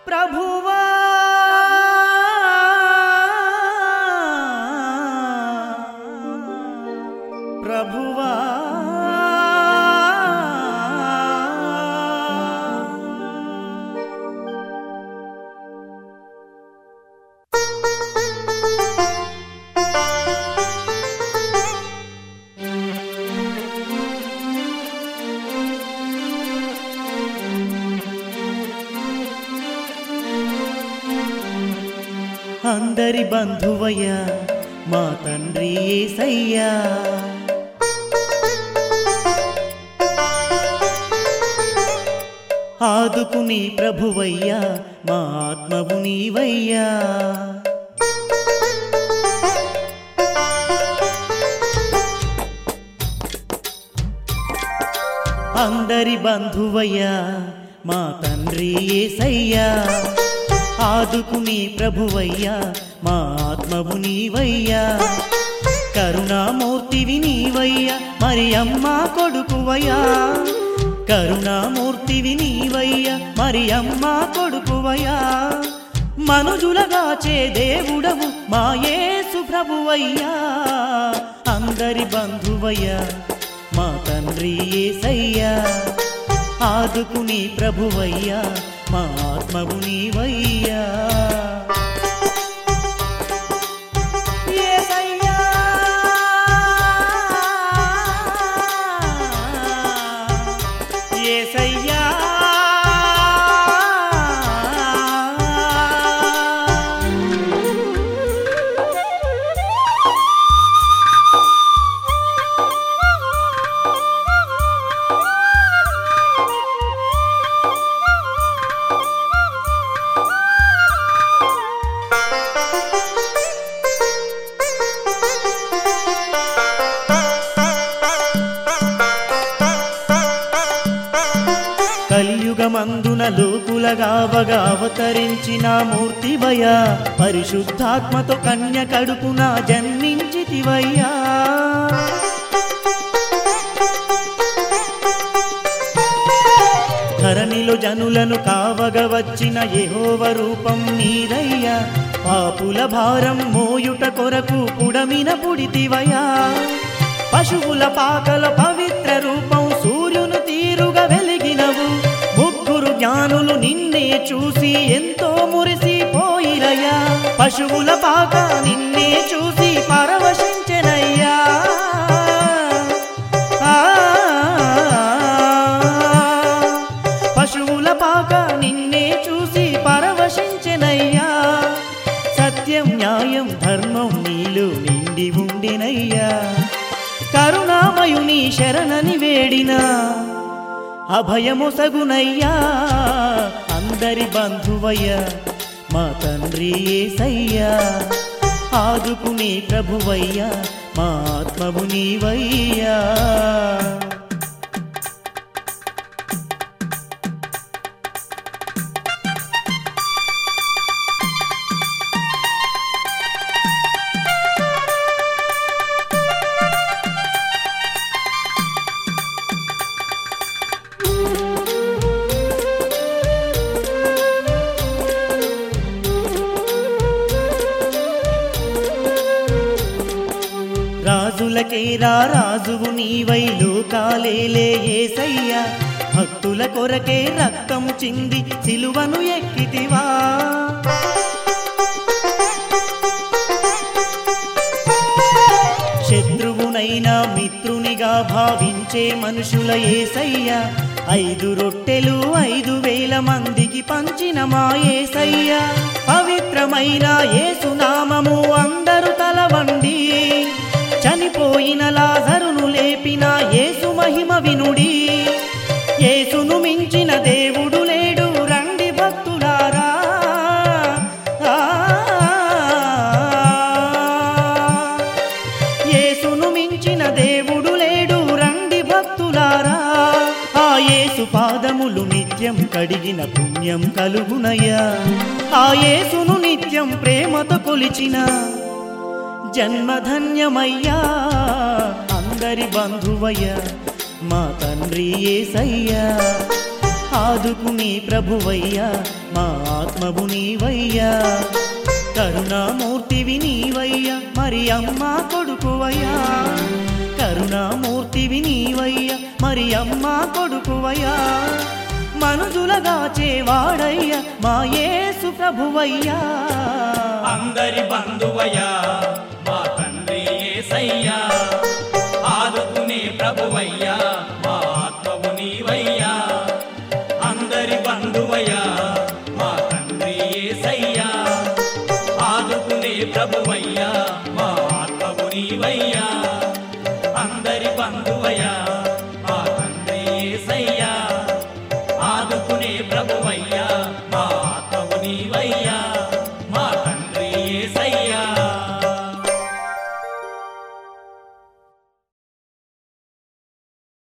ప్రభువా ప్రభువా అందరి బంధువయ్యా మా తండ్రి ఏసయ్యా ఆదుకుని ప్రభువయ్యా మా ఆత్మవు నీవయ్యా అందరి బంధువయ్యా మా తండ్రి ఏసయ్యా ఆదుకుని ప్రభువయ్యా మా ఆత్మవు నీవయ్యా కరుణామూర్తివి నీవయ్యా మరి అమ్మ కొడుకువయ్యా కరుణామూర్తివి నీవయ్యా మరి అమ్మ కొడుకువయ్యా మనుజులగాచే దేవుడవు మా యేసు ప్రభువయ్యా అందరి బంధువయ్యా మా తండ్రి ఏసయ్యా ఆదుకుని ప్రభువయ్యా మా ఆత్మవు నీవయ్యా యేసయ్యా యేసయ్యా కలియుగమందున లోకులగావగా అవతరించిన మూర్తివయ్యా పరిశుద్ధాత్మతో కన్య కడుపున జన్మించితివయ్యా ధరణిలో జనులను కావగ వచ్చిన యెహోవ రూపం నీదయ్యా పాపుల భారం మోయుట కొరకు పుడమిన పుడితివయా పశువుల పాకల పవిత్ర రూపం సూర్యును తీరుగా వెలిగినవు ముగ్గురు జ్ఞానులు నిన్నే చూసి ఎంతో మురిసిపోయిరయ్యా పశువుల పాక నిన్నే చూసి పరవశించెనయ్యా ఆ పశువుల పాక నిన్నే చూసి పరవశించెనయ్యా సత్యం న్యాయం ధర్మం నీలో నిండి ఉండినయ్యా కరుణామయుని శరణని వేడినా అభయమొసగునయ్యా అందరి బంధువయ్యా మా తండ్రి ఏసయ్యా ఆదుకుని ప్రభువయ్యా మా ఆత్మవు నీవయ్యా రాజులకే రా రాజువు నీవై లోకాలేలే ఏసయ్యా భక్తుల కొరకే రక్తం చింది సిలువను ఎక్కితివా శత్రువునైనా మిత్రునిగా భావించే మనుషుల ఏసయ్యా ఐదు రొట్టెలు ఐదు వేల మందికి పంచిన మా ఏసయ్యా పవిత్రమైన ఏసునామము అందరూ తలవండి చనిపోయిన లాజరును లేపిన యేసు మహిమ వినుడి యేసును మించిన దేవుడు లేడు రండి భక్తులారా ఆ, యేసును మించిన దేవుడు లేడు రండి భక్తులారా ఆ యేసు పాదములు నిత్యం కడిగిన పుణ్యం కలుగునయ్యా ఆ యేసును నిత్యం ప్రేమతో కొలిచిన జన్మధన్యమయ్యా అందరి బంధువయ్యా మా తండ్రి ఏసయ్యా ఆదుకునే ప్రభువయ్యా మా ఆత్మవు నీవయ్యా కరుణామూర్తివి నీవయ్యా మరి అమ్మ కొడుకువయ్యా కరుణామూర్తివి నీవయ్యా మరి అమ్మ కొడుకువయ్యా మనుజులగా చేవాడయ్యా మా యేసు ప్రభువయ్యా అందరి బంధువయ్యా మా తండ్రి యేసయ్యా